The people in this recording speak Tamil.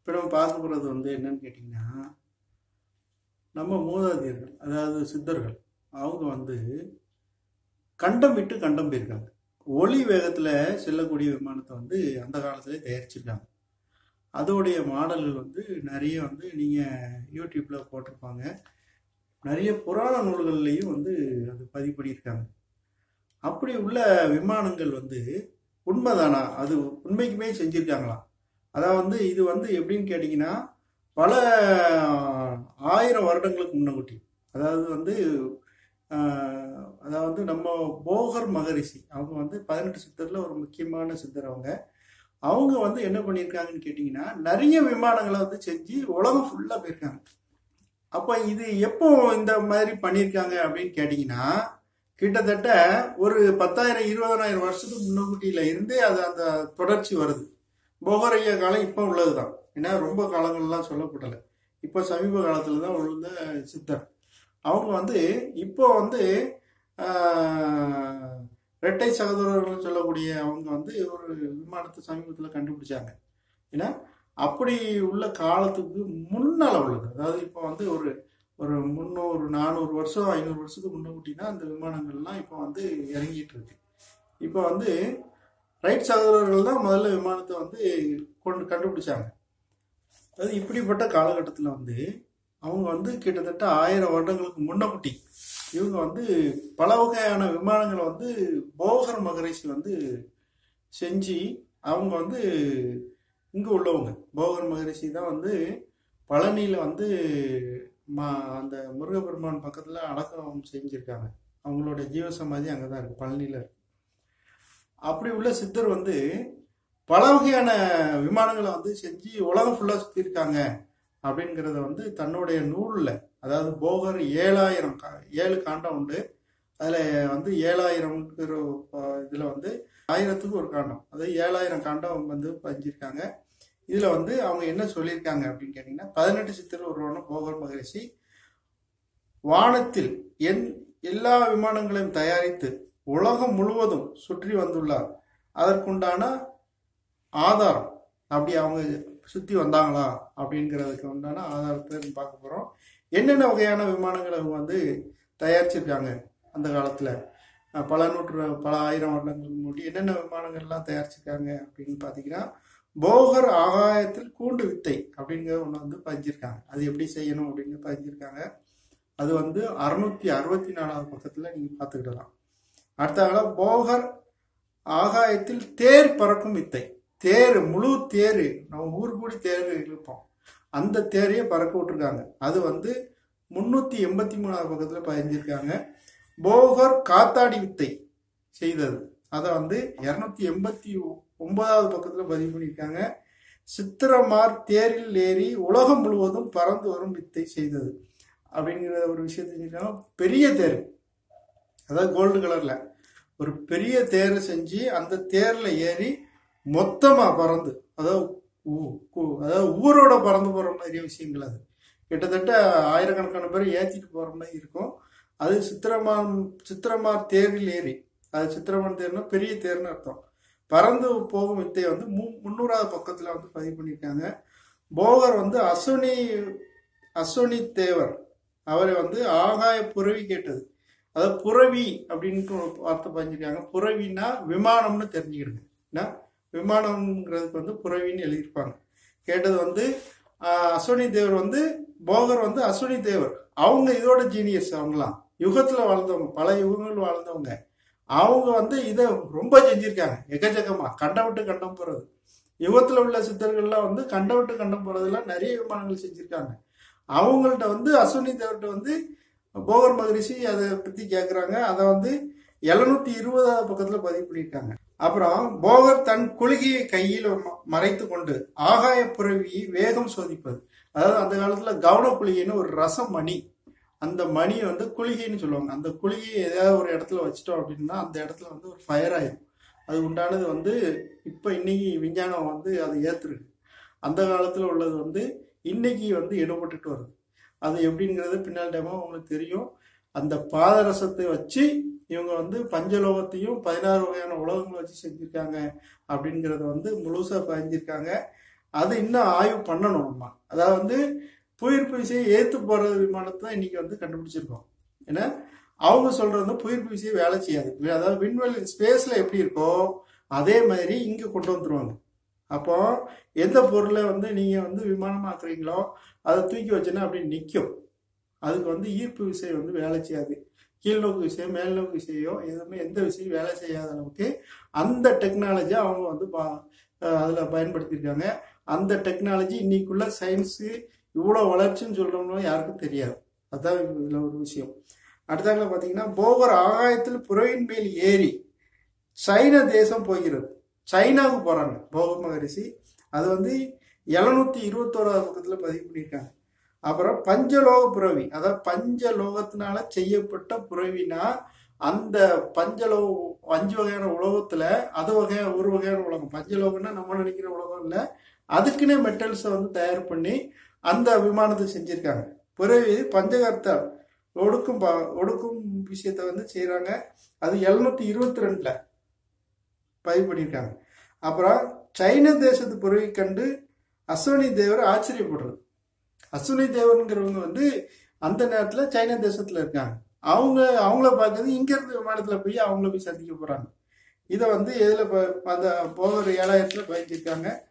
இப்போ நம்ம பார்க்க போகிறது வந்து என்னன்னு கேட்டிங்கன்னா நம்ம மூதாதையர்கள் அதாவது சித்தர்கள் அவங்க வந்து கண்டம் விட்டு கண்டம் போயிருக்காங்க ஒளி வேகத்தில் செல்லக்கூடிய விமானத்தை வந்து அந்த காலத்திலே தயாரிச்சிருக்காங்க அதோடைய மாடல்கள் வந்து நிறைய வந்து நீங்கள் யூடியூப்பில் போட்டிருப்பாங்க நிறைய புராண நூல்கள்லையும் வந்து அது பதிவு பண்ணியிருக்காங்க அப்படி உள்ள விமானங்கள் வந்து உண்மைதானா அது உண்மைக்குமே செஞ்சுருக்காங்களாம் அதாவது வந்து இது வந்து எப்படின்னு கேட்டிங்கன்னா பல ஆயிரம் வருடங்களுக்கு முன்னகுட்டி அதாவது வந்து ஆஹ், அதாவது நம்ம போகர் மகரிஷி அவங்க வந்து பதினெட்டு சித்தரில் ஒரு முக்கியமான சித்தர் அவங்க அவங்க வந்து என்ன பண்ணியிருக்காங்கன்னு கேட்டிங்கன்னா நிறைய விமானங்களை வந்து செஞ்சு உலகம் ஃபுல்லாக போயிருக்காங்க அப்போ இது எப்போ இந்த மாதிரி பண்ணியிருக்காங்க அப்படின்னு கேட்டிங்கன்னா கிட்டத்தட்ட ஒரு பத்தாயிரம் இருபதாயிரம் வருஷத்துக்கு முன்னகுட்டியில இருந்தே அது அந்த தொடர்ச்சி வருது போகரைய காலம் இப்போ உள்ளது தான் ஏன்னா ரொம்ப காலங்கள்லாம் சொல்லப்படலை இப்போ சமீப காலத்தில் தான் உள்ள சித்தர் அவங்க வந்து இப்போ வந்து ஆஹ், இரட்டை சகோதரர்கள் சொல்லக்கூடிய அவங்க வந்து ஒரு விமானத்தை சமீபத்தில் கண்டுபிடிச்சாங்க ஏன்னா அப்படி உள்ள காலத்துக்கு முன்னால் உள்ளது அதாவது இப்போ வந்து ஒரு ஒரு முந்நூறு நானூறு வருஷம் ஐநூறு வருஷத்துக்கு முன்னக்கூட்டினா அந்த விமானங்கள்லாம் இப்போ வந்து இறங்கிட்டு இருக்கு இப்போ வந்து ரைட் சகோதரர்கள் தான் முதல்ல விமானத்தை வந்து கொண்டு கண்டுபிடிச்சாங்க அது இப்படிப்பட்ட காலகட்டத்தில் வந்து அவங்க வந்து கிட்டத்தட்ட ஆயிரம் வருடங்களுக்கு முன்னக்குட்டி இவங்க வந்து பல வகையான விமானங்களை வந்து போகர் மகரிஷி வந்து செஞ்சு அவங்க வந்து இங்கே உள்ளவங்க போகர் மகரிஷி தான் வந்து பழனியில் வந்து மா அந்த முருகப்பெருமான் பக்கத்தில் அடக்கம் செஞ்சுருக்காங்க அவங்களோட ஜீவசமாதி அங்கே தான் இருக்குது பழனியில் இருக்கு அப்படி உள்ள சித்தர் வந்து பல வகையான விமானங்களை வந்து செஞ்சு உலகம் ஃபுல்லாக சுற்றிருக்காங்க அப்படிங்கிறத வந்து தன்னுடைய நூலில் அதாவது போகர் ஏழாயிரம் கா ஏழு காண்டம் உண்டு அதில் வந்து ஏழாயிரம்ங்கிற இதில் வந்து ஆயிரத்துக்கு ஒரு காண்டம் அதாவது ஏழாயிரம் காண்டம் வந்து பஞ்சிருக்காங்க இதில் வந்து அவங்க என்ன சொல்லியிருக்காங்க அப்படின்னு கேட்டிங்கன்னா பதினெட்டு சித்தர் ஒருவன போகர் மகரிஷி வானத்தில் என் எல்லா விமானங்களையும் தயாரித்து உலகம் முழுவதும் சுற்றி வந்துள்ளார் அதற்குண்டான ஆதாரம் அப்படி அவங்க சுற்றி வந்தாங்களா அப்படிங்கிறதுக்கு உண்டான ஆதாரத்தை பார்க்க போகிறோம் என்னென்ன வகையான விமானங்களை அவங்க வந்து தயாரிச்சிருக்காங்க அந்த காலத்தில் பல நூற்று பல ஆயிரம் வருடங்களுக்கு முன்னாடி என்னென்ன விமானங்கள்லாம் தயாரிச்சிருக்காங்க அப்படின்னு பார்த்தீங்கன்னா போகர் ஆகாயத்தில் கூண்டு வித்தை அப்படிங்கிற ஒன்று வந்து பதிஞ்சிருக்காங்க அது எப்படி செய்யணும் அப்படின்னு பதிஞ்சிருக்காங்க அது வந்து அறுநூத்தி அறுபத்தி நாலாவது பக்கத்தில் நீங்கள் பார்த்துக்கிடலாம் அடுத்த காலம் போகர் ஆகாயத்தில் தேர் பறக்கும் வித்தை தேர் முழு தேர் நம்ம ஊர் கூடி தேர் இழுப்போம் அந்த தேரையே பறக்க விட்டுருக்காங்க அது வந்து முன்னூற்றி எண்பத்தி மூணாவது பக்கத்தில் பதிஞ்சிருக்காங்க போகர் காத்தாடி வித்தை செய்தது அதை வந்து இரநூத்தி எண்பத்தி ஒன்பதாவது பக்கத்தில் பதிவு பண்ணியிருக்காங்க சித்திரமார் தேரில் ஏறி உலகம் முழுவதும் பறந்து வரும் வித்தை செய்தது அப்படிங்கிற ஒரு விஷயத்தை செஞ்சிருக்காங்க பெரிய தேர் அதாவது கோல்டு கலரில் ஒரு பெரிய தேரை செஞ்சு அந்த தேரில் ஏறி மொத்தமாக பறந்து அதாவது ஊ- ஊ- அதாவது ஊரோட பறந்து போகிற மாதிரி விஷயங்கள் அது கிட்டத்தட்ட ஆயிரக்கணக்கான பேர் ஏற்றிட்டு போகிற மாதிரி இருக்கும் அது சித்திரமான் சித்திரமார் தேரில் ஏறி அது சித்திரமான் தேர்னா பெரிய தேர்னு அர்த்தம் பறந்து போகும் வித்தை வந்து மு முந்நூறாவது பக்கத்தில் வந்து பதிவு பண்ணியிருக்காங்க போகர் வந்து அஸ்வினி அஸ்வினி தேவர் அவரை வந்து ஆகாய புறவி கேட்டது அதாவது புறவி அப்படின்ட்டு ஒரு வார்த்தை பதிஞ்சிருக்காங்க புறவின்னா விமானம்னு தெரிஞ்சுக்கிடுங்க என்ன விமானம்ங்கிறதுக்கு வந்து புறவின்னு எழுதியிருப்பாங்க கேட்டது வந்து ஆஹ், அஸ்வினி தேவர் வந்து போகர் வந்து அஸ்வினி தேவர் அவங்க இதோட ஜீனியஸ் அவங்களாம் யுகத்தில் வாழ்ந்தவங்க பல யுகங்கள் வாழ்ந்தவங்க அவங்க வந்து இதை ரொம்ப செஞ்சிருக்காங்க எக்கச்சக்கமா கண்டம் விட்டு கண்டம் போறது யுகத்தில் உள்ள சித்தர்கள்லாம் வந்து கண்டம் விட்டு கண்டம் போறதெல்லாம் நிறைய விமானங்கள் செஞ்சிருக்காங்க அவங்கள்ட்ட வந்து அஸ்வினி தேவர்கிட்ட வந்து போகர் மகரிஷி அதை பற்றி கேட்குறாங்க அதை வந்து எழுநூத்தி இருபதாவது பக்கத்தில் பதிவு பண்ணியிருக்காங்க அப்புறம் போகர் தன் குளிகையை கையில் ம- மறைத்து கொண்டு ஆகாய புறவி வேகம் சோதிப்பது அதாவது அந்த காலத்தில் கவன குளிகைன்னு ஒரு ரசம் மணி அந்த மணி வந்து குளிகைன்னு சொல்லுவாங்க அந்த குளிகையை ஏதாவது ஒரு இடத்துல வச்சிட்டோம் அப்படின்னா அந்த இடத்துல வந்து ஒரு ஃபயர் ஆயிடும் அது உண்டானது வந்து இப்போ இன்னைக்கு விஞ்ஞானம் வந்து அதை ஏற்றுருக்கு அந்த காலத்தில் உள்ளது வந்து இன்னைக்கு வந்து எடுபட்டுட்டு வருது அது எப்படிங்கிறது பின்னால் டைமாக உங்களுக்கு தெரியும் அந்த பாதரசத்தை வச்சு இவங்க வந்து பஞ்சலோகத்தையும் பதினாறு வகையான உலகங்களை வச்சு செஞ்சுருக்காங்க அப்படிங்கிறத வந்து முழுசாக பதிஞ்சிருக்காங்க அது இன்னும் ஆய்வு பண்ணணும் நம்ம அதாவது வந்து புவியீர்ப்பு விசையை ஏத்து போற விமானத்தை தான் இன்னைக்கு வந்து கண்டுபிடிச்சிருக்கோம் ஏன்னா அவங்க சொல்றது வந்து புவியீர்ப்பு விசையை வேலை செய்யாது அதாவது விண்வெளி ஸ்பேஸ்ல எப்படி இருக்கோ அதே மாதிரி இங்க கொண்டு வந்துருவாங்க அப்போ எந்த பொருளை வந்து நீங்க வந்து விமானமாக்குறீங்களோ அதை தூக்கி வச்சுன்னா அப்படி நிற்கும் அதுக்கு வந்து ஈர்ப்பு விசை வந்து வேலை செய்யாது கீழ்நோக்கு விசையோ மேல்நோக்கு விசையோ எதுவுமே எந்த விசையும் வேலை செய்யாத அளவுக்கு அந்த டெக்னாலஜி அவங்க வந்து பா அதில் பயன்படுத்தியிருக்காங்க அந்த டெக்னாலஜி இன்னைக்குள்ள சயின்ஸு இவ்வளோ வளர்ச்சின்னு சொல்கிறோம்னா யாருக்கும் தெரியாது அதுதான் இதில் ஒரு விஷயம் அடுத்தாங்கள பார்த்தீங்கன்னா போகர் ஆகாயத்தில் புறவின் மேல் ஏறி சைன தேசம் போகிறது சைனாவுக்கு போகிறாங்க போகர் மகரிஷி அது வந்து எழுநூத்தி இருபத்தோராவது பக்கத்தில் பதிவு பண்ணியிருக்காங்க அப்புறம் பஞ்சலோக புறவி அதாவது பஞ்சலோகத்தினால செய்யப்பட்ட புறவினா அந்த பஞ்சலோ அஞ்சு வகையான உலோகத்துல அது வகையான ஒரு வகையான உலகம் பஞ்சலோகம்னா நம்ம நினைக்கிற உலகம் இல்லை அதுக்குன்னே மெட்டல்ஸை வந்து தயார் பண்ணி அந்த விமானத்தை செஞ்சிருக்காங்க பிறகு பஞ்சகர்த்தால் ஒடுக்கும் ப- ஒடுக்கும் விஷயத்தை வந்து செய்றாங்க அது எழுநூத்தி இருபத்தி ரெண்டுல பதிவு பண்ணியிருக்காங்க அப்புறம் சைன தேசத்து பிறவி கண்டு அஸ்வினி தேவர் ஆச்சரியப்படுறது அஸ்வினி தேவருங்கிறவங்க வந்து அந்த நேரத்தில் சைனா தேசத்தில் இருக்காங்க அவங்க அவங்கள பார்க்கறது இங்கேருந்து விமானத்தில் போய் அவங்கள போய் சந்திக்க போகிறாங்க இதை வந்து எதில் அந்த போகிற ஏழாயிரத்தில் பயந்துருக்காங்க